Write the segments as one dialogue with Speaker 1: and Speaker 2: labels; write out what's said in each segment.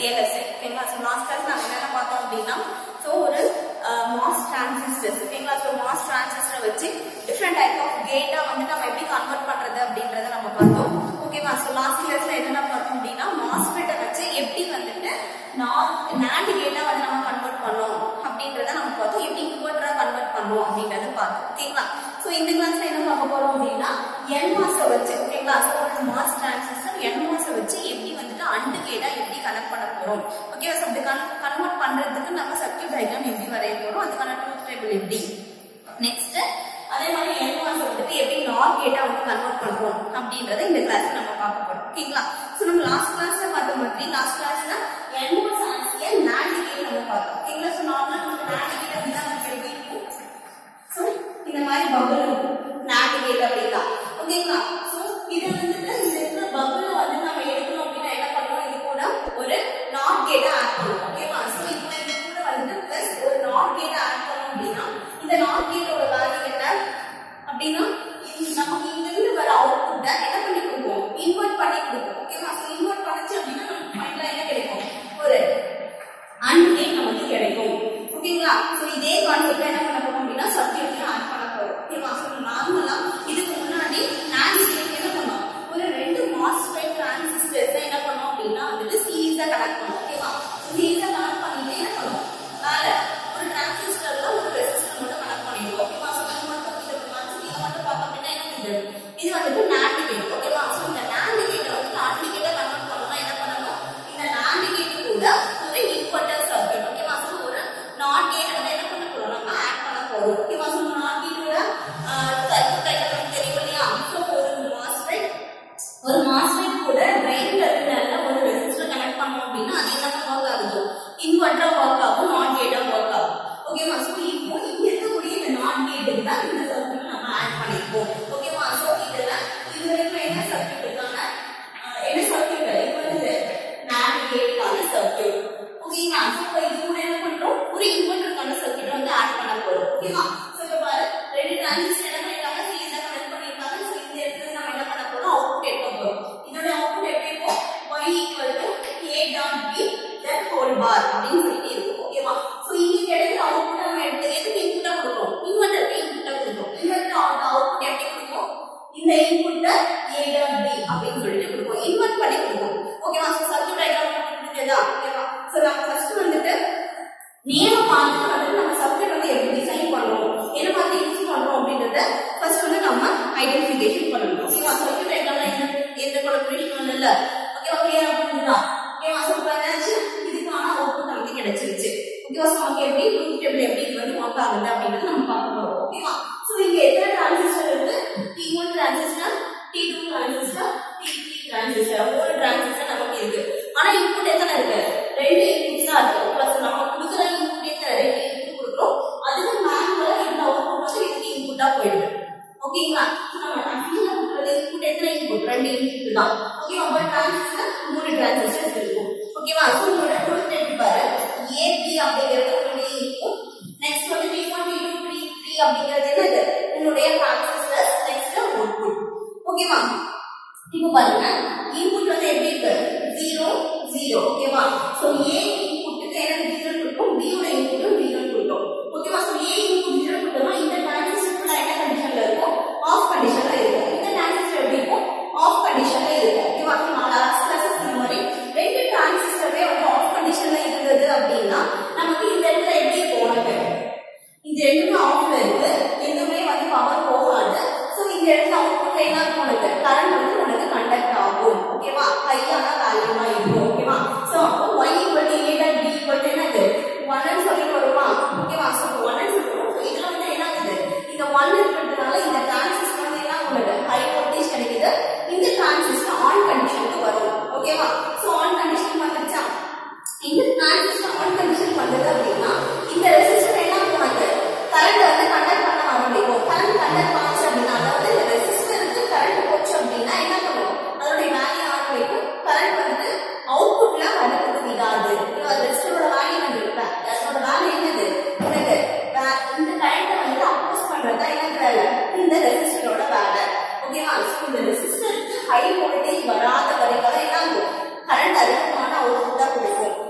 Speaker 1: VLSI ஓகேங்களா so last class நாங்கள் என்னென்ன பார்த்தோம் அப்படின்னா ஸோ ஒரு மாஸ் டிரான்சிஸ்டர்ஸ் ஓகேங்களா ஸோ மாஸ் டிரான்சிஸ்டர் வச்சு டிஃப்ரெண்ட் டைப் ஆஃப் கேட்டா வந்து நம்ம எப்படி கன்வெர்ட் பண்றது அப்படின்றத நம்ம பார்த்தோம் ஓகேவா ஸோ லாஸ்ட் கிளாஸ்ல என்னென்ன பார்த்தோம் அப்படின்னா மாஸ்ஃபெட்டை வச்சு எப்படி வந்துட்டு நேண்ட் கேட்டா வந்து நம்ம கன்வெர்ட் பண்ணோம் அப்படின்றத நம்ம பார்த்தோம் எப்படி இன்வெர்டரா கன்வெர்ட் பண்ணோம் அப்படின்றத பார்த்தோம் ஓகேங்களா ஸோ இந்த கிளாஸ்ல என்ன பார்க்க போறோம் அப்படின்னா என் மாஸை வச்சு ஓகேங்களா ஸோ ஒரு மாஸ் டிரான்சிஸ்டர் என் மாஸை வச்சு எப்படி வந்துட்டு அண்டு கேட்டா எப்படி கனெக்ட் பண்ண போறோம் ஓகேவா ஸோ அப்படி கன்வெர்ட் பண்றதுக்கு நம்ம சர்க்கியூட் டயக்ராம் எப்படி வரைய போறோம் அதுக்கான ட்ரூத் டேபிள் எப்படி நெக்ஸ்ட் அதே மாதிரி என் மாஸ் வந்துட்டு எப்படி நார் கேட்டா வந்து கன்வெர்ட் பண்றோம் அப்படின்றத இந்த கிளாஸ் நம்ம பார்க்க போறோம் ஓகேங்களா ஸோ நம்ம லாஸ்ட் கிளாஸ்ல பார்த்த மாதிரி லாஸ்ட் கிளாஸ்ல என் மாஸ் ஆன்சிய நாண்ட் கேட் நம்ம பார்த்தோம் ஓகேங்களா ஸோ நார்மலா நமக்கு நாண்ட் கேட் அப்படின்னா நமக்கு எப்படி இருக்கும் ஸோ இந்த மாதிரி பபுள் இருக்கும் நாண்ட் கேட் அப்படின்னா ஓகேங்களா ஸோ இது வந்துட்டு இந்த இருக்கிற பபுள் வந்து நம்ம எடுக்கணும் அப்படின்னா என்ன பண்ணணும் இது கூட ஒரு நாட் கேட்டை ஆட் பண்ணணும் ஓகேவா ஸோ இப்போ இது கூட வந்து பிளஸ் ஒரு நாட் கேட்டை ஆட் பண்ணோம் அப்படின்னா இந்த நாட் கேட்டோட வேல்யூ என்ன அப்படின்னா இது நமக்கு இங்க இருந்து வர அவுட்புட்டை என்ன பண்ணி கொடுப்போம் இன்வெர்ட் பண்ணி கொடுப்போம் ஓகேவா ஸோ இன்வெர்ட் பண்ணுச்சு அப்படின்னா நமக்கு ஃபைனலா என்ன கிடைக்கும் ஒரு அண்ட் கேட் நமக்கு கிடைக்கும் ஓகேங்களா ஸோ இதே கான்செப்ட்ல என்ன பண்ண போறோம் அப்படின்னா சர்க்கியூட்ல ஆட் பண்ண போறோம் ஓகேவா ஸோ நார்மலா இதுக்கு முன்னாடி நாண்ட் கேட் என்ன பண்ணோம் ஒரு ரெண்டு மாஸ்ஃபெட் டிரான்சிஸ்டர்ஸ் என்ன பண்ணோம் அப்படின்னா வந்துட்டு சீரிஸா கனெக்ட் பண்ணோம் ஓகேவா சீரிஸா கனெக்ட் பண்ணிட்டு என்ன பண்ணோம் மேல ஒரு டிரான்சிஸ்டர்ல ஒரு ரெசிஸ்டர் மட்டும் கனெக்ட் பண்ணிடுவோம் ஓகேவா ஸோ இது மட்டும் இது கான்செப்ட் இதை மட்டும் பார்த்தோம் அப்படின்னா என்ன இது இது வந்துட்டு நாண்ட் கேட் ஓகேவா ஸோ இந்த நாண்ட் கேட்டை வந்து நாண்ட் கேட்டை கன்வெர்ட் பண்ணணும்னா என்ன பண்ணணும் இந்த நாண்ட் கேட் கூட ஒரு இன்வெர்டர் சர்க்யூட் ஓகேவா ஸோ ஒரு நாட் கேட் வந்து என்ன பண்ண போறோம் நம்ம ஆட் பண்ண போறோம் ஓகேவா ஸோ நாட் கேட்டோட சர்க்யூட் டயக்ராம் தெரியும் இல்லையா ஸோ ஒரு மாஸ்ஃபெட் ஒரு மாஸ்ஃபெட் கூட ட்ரெயின் டெர்மினல்ல ஒரு ரெசிஸ்டர் கனெக்ட் பண்ணோம் அப்படின்னா அது என்ன ஒர்க் ஆகுது இன்வெர்டரா ஒர்க் ஆகும் நாட் கேட்டா ஒர்க் ஆகும் ஓகேவா ஸோ இப்போ இங்க இருக்கக்கூடிய இந்த நாட் கேட்டுக்கு தான் இந்த சர்க்யூட் நம்ம ஆட் பண்ணிருக்கோம் ஓகேவா ஸோ இதுல இது வரைக்கும் என்ன சர்க்யூட் இருக்காங்க அஹ் என்ன சர்க்யூட் இது வந்து நாட் கேட்டுக்கான சர்க்யூட் ஓகேங்களா ஸோ இப்போ இது கூட என்ன பண்றோம் ஒரு இன்வெர்டருக்கான சர்க்யூட் வந்து ஆட் பண்ண போறோம் ஓகேவா ஸோ இப்போ பாரு ரெண்டு டிரான்சிஸ்டர் என்ன பண்ணிருக்காங்க சீரிஸா கனெக்ட் பண்ணிருக்காங்க ஸோ இந்த இடத்துல நம்ம என்ன பண்ண போறோம் அவுட்புட் எடுக்க போறோம் இதோட அவுட்புட் எப்படி இருக்கும் y equal to a dot b that whole bar அப்படின்னு சொல்லிட்டு இருக்கும் ஓகேவா ஸோ இங்க கிடைக்கிற அவுட்புட் நம்ம எடுத்து எதுக்கு இன்புட்டா கொடுக்கும் இன்வெர்டருக்கு இன்புட்டா கொடுக்கும் இன்வெர்டர் அவுட்புட் எப்படி கொடுக்கும் இந்த இன்புட்ட a dot b அப்படின்னு சொல்லிட்டு கொடுக்கும் இன்வெர்ட் பண்ணி கொடுக்கும் ஓகேவா ஸோ சர்க்யூட் டயக்ராம் புரிஞ்சுதா ஓகேவா ஸோ நம்ம ஃபர்ஸ்ட் வந்துட்டு நேம பார்த்து வந்து நம்ம சர்க்யூட் வந்து எப்படி டிசைன் பண்றோம் என்ன மாதிரி யூஸ் பண்றோம் அப்படின்றத ஃபர்ஸ்ட் வந்து நம்ம ஐடென்டிஃபிகேஷன் பண்ணணும் ஓகேவா சர்க்யூட் டயக்ராம்ல எந்த எந்த கொலபரேஷன் இல்ல ஓகேவா கிளியரா புரியுதா ஓகேவா ஸோ இப்போ என்னாச்சு இதுக்கான அவுட்புட் நமக்கு கிடைச்சிருச்சு ஓகேவா ஸோ நமக்கு எப்படி ட்ரூத் டேபிள் எப்படி இது வந்து ஒர்க் ஆகுது அப்படின்றத நம்ம பார்க்க போறோம் ஓகேவா ஸோ இங்க எத்தனை டிரான்சிஸ்டர் இருக்கு T one transistor T two transistor T three transistor மூணு டிரான்சிஸ்டர் நமக்கு இருக்கு ஆனா இன்புட் எத்தனை இருக்கு ரெண்டு இன்புட்ஸ் தான் இருக்கு பிளஸ் நம்ம கொடுக்குற இன்புட் எத்தனை ரெண்டு இன்புட் கொடுக்குறோம் அதுக்கு மேனுவலா இந்த அவுட்புட் வந்து இதுக்கு இன்புட்டா போயிடுது ஓகேங்களா நம்ம ஆக்சுவலா கொடுக்குறது இன்புட் எத்தனை இன்புட் ரெண்டு இன்புட் தான் ஓகேவா பட் டிரான்சிஸ்டர் மூணு டிரான்சிஸ்டர்ஸ் இருக்கும் ஓகேவா ஸோ உங்களோட ட்ரூத் டேபிள் பாரு ஏபி அப்படிங்கிறது உங்களுடைய இன்புட் நெக்ஸ்ட் வந்து T one T two T three அப்படிங்கிறது என்னது உன்னுடைய டிரான்சிஸ்டர்ஸ் நெக்ஸ்ட் அவுட்புட் ஓகேவா இப்போ பாருங்க இன்புட் வந்து எப்படி இருக்கு ஜீரோ ஜீரோ ஓகேவா ஸோ ஏ இன்புட்டுக்கு எனக்கு ஜீரோ கொடுக்கும் பி யோட இன்புட்டும் ஜீரோ கொடுக்கும் ஓகேவா ஸோ ஏ இன்புட் ஜீரோ கொடுத்தோம்னா இந்த டிரான்சிஸ்டர் என்ன கண்டிஷன்ல இருக்கும் ஆஃப் கண்டிஷன்ல இருக்கும் இந்த டிரான்சிஸ்டர் எப்படி இருக்கும் ஆஃப் கண்டிஷன்ல இருக்கும் ஓகேவா நம்ம லாஸ்ட் கிளாஸ் சொன்ன மாதிரி ரெண்டு டிரான்சிஸ்டரே வந்து ஆஃப் கண்டிஷன்ல இருந்தது அப்படின்னா நமக்கு இந்த இடத்துல எப்படி இருக்கும் உனக்கு இது ரெண்டுமே ஆஃப்ல இருக்கு எதுவுமே வந்து பவர் போகாது ஸோ இந்த இடத்துல அவுட்புட் என்ன இருக்கும் உனக்கு கரண்ட் வந்து உனக்கு கண்டக்ட் ஆகும் ஓகேவா ஹையான வேல்யூமா இருக்கும் ஓகேவா ஸோ அப்போ Y equal to A dot B equal to என்னது ஒன்னு சொல்லி வருமா ஓகேவா ஸோ ஒன்னு சொல்லுவோம் ஸோ இதுல வந்து என்ன ஆகுது இந்த ஒன் இருக்கிறதுனால இந்த டிரான்சிஸ்டர் வந்து என்ன உங்களுக்கு ஹை வோல்டேஜ் கிடைக்குது இந்த டிரான்சிஸ்டர் ஆன் கண்டிஷனுக்கு வரும் ஓகேவா ஸோ ஆன் கண்டிஷன் வந்துருச்சா இந்த டிரான்சிஸ்டர் ஆன் கண்டிஷன் வந்தது அப்படின்னா இந்த ரெசிஸ்டர் என்ன பண்ணுது கரண்ட் வந்து கண்டக்ட் பண்ண ஆரம்பிக்கும் கரண்ட் கண்டக்ட் ஆச்சு அப்படின்னா அதாவது இந்த ரெசிஸ்டருக்கு கரண்ட் போச்சு அப்படின்னா என்ன பண்ணும் அதோடைய வேல்யூ ஆன் வைக்கும் கரண்ட் வந்து அவுட்புட்ல வரதுக்கு விடாது ரெசிஸ்டரோட வேல்யூ வந்து இருப்பேன் அதோட வேல்யூ என்னது உனக்கு வே- இந்த கரண்ட்டை வந்து அப்போஸ் பண்றதா எனக்கு வேலை இந்த ரெசிஸ்டரோட வேலை ஓகேவா ஸோ இந்த ரெசிஸ்டருக்கு ஹை வோல்டேஜ் வராத வரைக்கும் என்ன ஆகும் கரண்ட் அதிகமான அவுட்புட் தான் கொடுக்கும்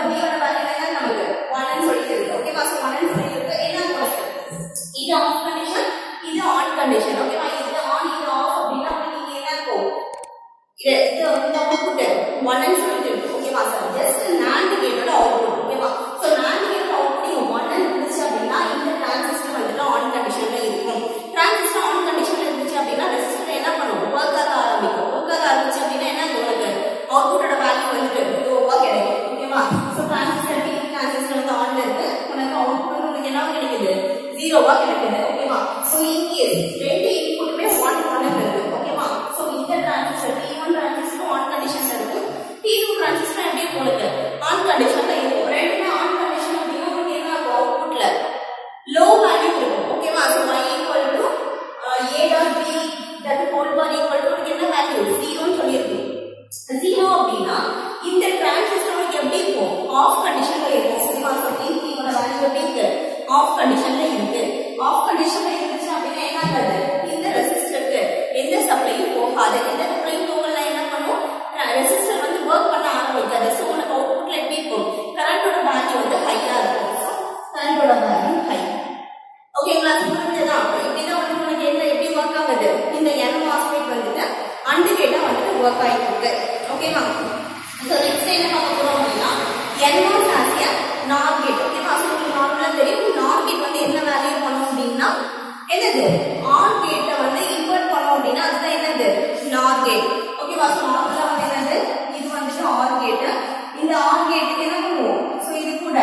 Speaker 1: பியோட வேல்யூ என்ன நமக்கு ஒன்னு சொல்லிட்டு இருக்கு ஓகேவா ஸோ ஒன்னு சொல்லிட்டு இருக்கு என்ன போகுது இது ஆஃப் கண்டிஷன் இது ஆன் கண்டிஷன் ஓகேவா இது ஆன் இது ஆஃப் அப்படின்னா உங்களுக்கு இங்க என்ன இருக்கும் இது இது இந்த அவுட்புட் ஒன்னு சொல்லிட்டு இருக்கு ஓகேவா சார் ஜஸ்ட் நான்கு கேட்டோட அவுட்புட் ஓகேவா ஸோ நான்கு கேட்டோட அவுட்புட் இங்க ஒன்னு இருந்துச்சு அப்படின்னா இந்த டிரான்சிஸ்டர் வந்துட்டு ஆன் கண்டிஷன்ல இருக்கும் டிரான்சிஸ்டர் ஆன் கண்டிஷன்ல இருந்துச்சு அப்படின்னா ரெசிஸ்டர் என்ன பண்ணும் ஒர்க் ஆக ஆரம்பிக்கும் ஒர்க் ஆக ஆரம்பிச்சு அப்படின்னா என்ன உங்களுக்கு அவுட்புட்டோட வேல்யூ வந்துட்டு லோவா கிடைக்கும் ஓகேவா ஸோ டிரான்சிஸ்டர் பி டிரான்சிஸ்டர் வந்து ஆன்ல இருக்கு உனக்கு அவுட்புட் வந்து உனக்கு என்ன கிடைக்குது ஜீரோவா கிடைக்குது ஓகேவா ஸோ இன்கேஸ் ரெண்டு இன்புட்டுமே ஒன் ஒன் இருக்கு ஓகேவா ஸோ இந்த transistor T one transistor on கண்டிஷன்ல இருக்கு டி டூ டிரான்சிஸ்டர் எப்படி உங்களுக்கு ஆன் கண்டிஷன்ல இருக்கும் ரெண்டுமே ஆன் கண்டிஷன் அப்படின்னா உங்களுக்கு என்ன இருக்கும் அவுட்புட்ல லோ வேல்யூ இருக்கும் ஓகேவா so y equal to a dot b that whole bar equal to உங்களுக்கு என்ன வேல்யூ ஜீரோன்னு சொல்லியிருக்கோம் ஜீரோ அப்படின்னா இந்த டிரான்சிஸ்டர் உங்களுக்கு எப்படி இருக்கும் ஆஃப் கண்டிஷன்ல இருக்கும் ஓகேவா ஸோ டிசியோட வேல்யூ எப்படி இருக்கு ஆஃப் கண்டிஷன்ல இருக்கு ஆஃப் கண்டிஷன்ல இருந்துச்சு அப்படின்னா என்ன ஆகாது இந்த ரெசிஸ்டருக்கு எந்த சப்ளையும் போகாது எந்த சப்ளையும் போகல என்ன பண்ணும் ரெசிஸ்டர் வந்து ஒர்க் பண்ண ஆரம்பிக்காது ஸோ உனக்கு அவுட்புட்ல எப்படி இருக்கும் கரண்டோட வேல்யூ வந்து ஹையா இருக்கும் கரண்டோட வேல்யூ ஹை ஓகேங்களா புரிஞ்சதா இப்படிதான் வந்து உனக்கு என்ன எப்படி ஒர்க் ஆகுது இந்த என் மாஸ்பெட் வந்துட்டு அண்டு கேட்டா வந்துட்டு ஒர்க் ஆயிட்டு இருக்கு ஓகேவா ஸோ நெக்ஸ்ட் என்ன பார்க்க போறோம் அப்படின்னா என் மாஸ் ஆசிய நார் கேட் ஓகேவா ஸோ உங்களுக்கு நார்மலா தெரியும் நார் கேட் வந்து என்ன வேல்யூ பண்ணும் அப்படின்னா என்னது ஆன் கேட்டை வந்து இன்வெர்ட் பண்ணோம் அப்படின்னா அதுதான் என்னது நார் கேட் ஓகேவா ஸோ நார்மலா வந்து என்னது இது வந்துட்டு ஆர் கேட் இந்த ஆர் கேட்டுக்கு என்ன பண்ணுவோம் ஸோ இது கூட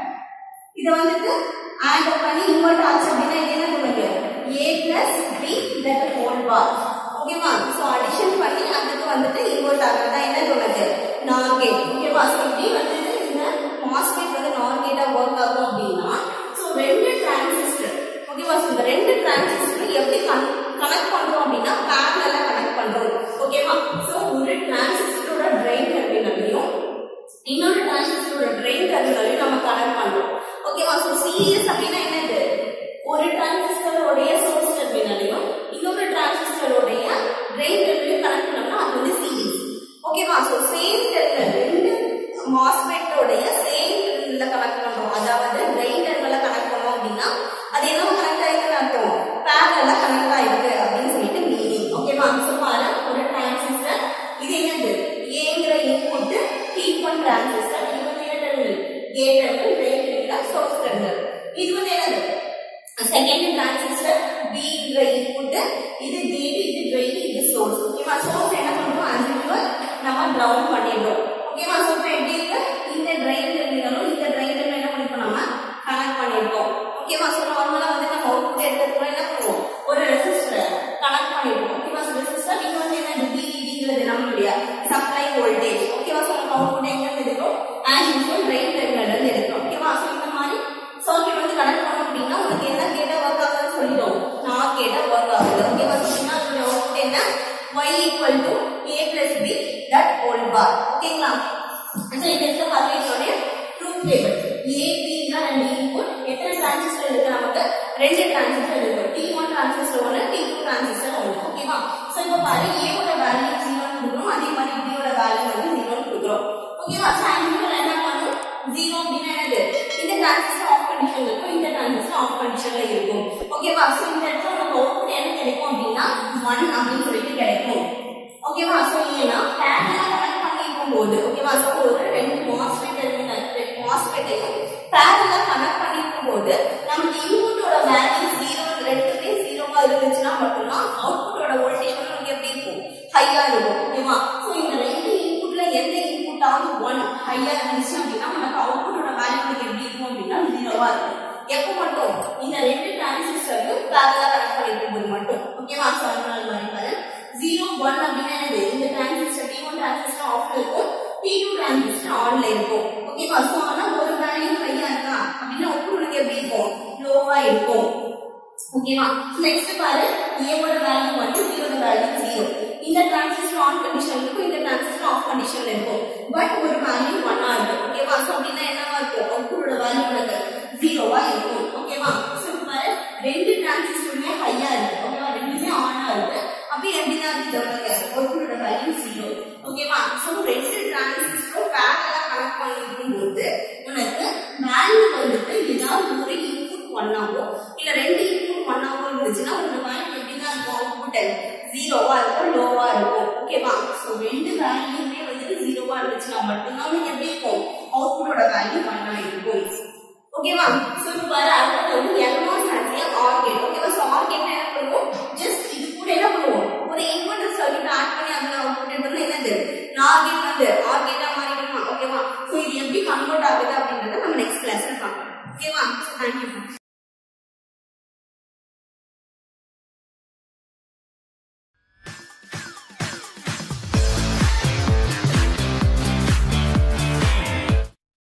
Speaker 1: இதை வந்துட்டு ஆட் பண்ணி இன்வெர்ட் ஆச்சு அப்படின்னா இது என்ன உங்களுக்கு a plus B that whole bar ஓகேவா ஸோ அடிஷன் பண்ணி அதுக்கு வந்துட்டு இன்வெர்ட் ஆகிறது தான் என்ன உங்களுக்கு நார் கேட் ஓகேவா ஸோ இப்படி வந்துட்டு இந்த மாஸ்பெட் வந்து நார் கேட்டா ஒர்க் ஆகும் அப்படின்னா ஸோ ரெண்டு டிரான்சிஸ்டர் ஓகேவா ஸோ இந்த ரெண்டு டிரான்சிஸ்டர் எப்படி கனெக்ட் பண்றோம் அப்படின்னா பேரலா கனெக்ட் பண்றோம் ஓகேவா ஸோ ஒரு டிரான்சிஸ்டரோட ட்ரெயின் டெர்மினலையும் இன்னொரு டிரான்சிஸ்டரோட ட்ரெயின் டெர்மினலையும் நம்ம கனெக்ட் பண்றோம் ஓகேவா ஸோ சீரியஸ் அப்படின்னா என்னது ஒரு டிரான்சிஸ்டரோடைய சோர்ஸ் டெர்மினலையும் இன்னொரு டிரான்சிஸ்டரோடைய ட்ரெயின் டெர்மினலையும் கனெக்ட் பண்ணோம்னா அது வந்து சீரியஸ் ஓகேவா ஸோ சேம் டெர்மினல் ரெண்டு மாஸ்பெட்டோடைய சேம் டெர்மினல்ல கனெக்ட் பண்றோம் அதாவது ட்ரெயின் டெர்மினல்ல கனெக்ட் பண்ணோம் அப்படின்னா அது என்ன கனெக்ட் ஆயிருக்குன்னு அர்த்தம் பேரலா கனெக்ட் ஆயிருக்கு அப்படின்னு சொல்லிட்டு மீனிங் ஓகேவா ஸோ பாரு ஒரு டிரான்சிஸ்டர் இது என்னது ஏங்கிற இன்புட் டி ஒன் டிரான்சிஸ்டர் இது வந்து என்ன terminal gate terminal drain terminal source terminal இது வந்து என்னது செகண்ட் டிரான்சிஸ்டர் பிங்கிற இன்புட் இது கேட் இது ட்ரெயின் இது சோர்ஸ் ஓகேவா சோர்ஸ் என்ன பண்றோம் as usual நம்ம கிரவுண்ட் பண்ணிடுறோம் ஓகேவா ஸோ இப்போ எப்படி இருக்கு இந்த ட்ரெயின் டெர்மினலும் இந்த ட்ரெயின் டெர்மினல் என்ன பண்ணிருக்கோம் நம்ம கனெக்ட் பண்ணிருக்கோம் ஓகேவா ஸோ நார்மலா வந்து நம்ம அவுட்புட் எடுக்கிறதுக்கு என்ன பண்ணுவோம் ஒரு ரெசிஸ்டர் கனெக்ட் பண்ணிடுவோம் ஓகேவா ஸோ ரெசிஸ்டர் இங்க வந்து என்ன டிவிடிங்கிறது நம்மளுடைய சப்ளை வோல்டேஜ் ஓகேவா ஸோ நம்ம அவுட்புட் எங்க இருந்து எடுக்கிறோம் ஆஸ் யூஸ்வல் ட்ரெயின் டெர்மினல் இருந்து எடுக்கிறோம் ஓகேவா ஸோ இந்த மாதிரி சர்க்யூட் வந்து கனெக்ட் பண்ணோம் அப்படின்னா உங்களுக்கு என்ன கேட்டா ஒர்க் ஆகுதுன்னு சொல்லிடும் நான் கேட்டா ஒர்க் ஆகுது ஓகேவா சொன்னா அதோட அவுட்புட் என்ன y equal to a plus b that whole bar ஓகேங்களா ஸோ இந்த இடத்துல பாருங்க இதோட ட்ரூத் டேபிள் a b தான் ரெண்டு இன்புட் எத்தனை டிரான்சிஸ்டர் இருக்கு நமக்கு ரெண்டு டிரான்சிஸ்டர் இருக்கு டி ஒன் டிரான்சிஸ்டர் ஒன்று டி டூ டிரான்சிஸ்டர் ஒன்று ஓகேவா ஸோ இப்போ பாரு a ஓட வேல்யூ ஜீரோன்னு கொடுக்குறோம் அதே மாதிரி b ஓட வேல்யூ வந்து ஜீரோன்னு கொடுக்குறோம் ஓகேவா ஸோ ஆங்கிள் என்ன பண்ணும் ஜீரோ அப்படின்னா என்னது இந்த டிரான்சிஸ்டர் ஆஃப் கண்டிஷன்ல இருக்கும் இந்த டிரான்சிஸ்டர் ஆஃப் கண்டிஷன்ல இருக்கும் ஓகேவா ஸோ இந்த இடத்துல நமக்கு அவுட்புட் என்ன கிடைக்கும் அப்படின்னா ஒன் அப்படின்னு சொல்லிட்டு கிடைக்கும் ஓகேவா ஸோ ஏன்னா பேரலா கனெக்ட் பண்ணிருக்கும் போது ஓகேவா ஸோ ஒரு ரெண்டு மாஸ்பெட் டெர்மினல் மாஸ்பெட்டையும் பேரலா கனெக்ட் பண்ணிருக்கும் போது நமக்கு இன்புட்டோட வேல்யூ ஜீரோ ரெண்டுமே ஜீரோவா இருந்துச்சுன்னா மட்டும்தான் அவுட்புட்டோட வோல்டேஜ் வந்து நமக்கு எப்படி இருக்கும் ஹையா இருக்கும் ஓகேவா ஸோ இந்த ரெண்டு இன்புட்ல எந்த இன்புட்டாவது ஒன் ஹையா இருந்துச்சு அப்படின்னா நமக்கு அவுட்புட்டோட வேல்யூ நமக்கு எப்படி இருக்கும் அப்படின்னா ஜீரோவா இருக்கும் எப்போ மட்டும் இந்த ரெண்டு டிரான்சிஸ்டரும் பேரலா கனெக்ட் பண்ணிருக்கும் போது மட்டும் ஓகேவா ஸோ அதனால மாதிரி பாரு ஜீரோ ஒன் அப்படின்னா என்னது இந்த டிரான்சிஸ்டர் டி ஒன் டிரான்சிஸ்டர் ஆஃப்ல இருக்கும் டி டூ டிரான்சிஸ்டர் ஆன்ல இருக்கும் ஓகேவா ஸோ ஆனா ஒரு வேல்யூ ஹையா இருக்கா அப்படின்னா அவுட்புட் உனக்கு எப்படி இருக்கும் லோவா இருக்கும் ஓகேவா நெக்ஸ்ட் பாரு ஏவோட வேல்யூ வந்து பியோட வேல்யூ ஜீரோ இந்த டிரான்சிஸ்டர் ஆன் கண்டிஷன் இருக்கும் இந்த டிரான்சிஸ்டர் ஆஃப் கண்டிஷன்ல இருக்கும் பட் ஒரு வேல்யூ ஒன்னா இருக்கு ஓகேவா ஸோ அப்படின்னா என்னவா இருக்கும் அவுட்புட்டோட வேல்யூ உனக்கு ஜீரோவா இருக்கும் ஓகேவா ஸோ பாரு ரெண்டு டிரான்சிஸ்டருமே ஹையா இருக்கு ஓகேவா ரெண்டுமே ஆனா இருக்கு அப்ப எப்படிதான் இருக்கு உனக்கு அவுட்புட்டோட வேல்யூ ஜீரோ ஓகேவா ஸோ ரெண்டு டிரான்சிஸ்டரும் பேரலா கனெக்ட் பண்ணிருக்கும் போது ஒன்னாவோ இல்ல ரெண்டு இன்புட் ஒன்னாவோ இருந்துச்சுன்னா உங்க வேல்யூ எப்படிதான் இருக்கும் அவுட்புட் ஜீரோவா இருக்கும் லோவா இருக்கும் ஓகேவா சோ ரெண்டு வேல்யூமே வந்துட்டு ஜீரோவா இருந்துச்சுன்னா மட்டும்தான் உங்களுக்கு எப்படி இருக்கும் அவுட்புட்டோட வேல்யூ ஒன்னா இருக்கும் ஓகேவா சோ இப்போ வர அடுத்து வந்து எல்மாஸ் ஆசியா ஆர் கேட் ஓகேவா சோ ஆர் கேட் என்ன பண்ணுவோம் ஜஸ்ட் இது கூட என்ன பண்ணுவோம் ஒரு இன்வெர்டர் சர்க்யூட் ஆட் பண்ணி அதுல அவுட்புட் எடுத்தோம்னா என்னது நார் கேட் வந்து ஆர் கேட்டா மாறிடுமா ஓகேவா சோ இது எப்படி கன்வெர்ட் ஆகுது அப்படின்றத நம்ம நெக்ஸ்ட் கிளாஸ்ல பார்க்கலாம் ஓகேவா தேங்க்யூ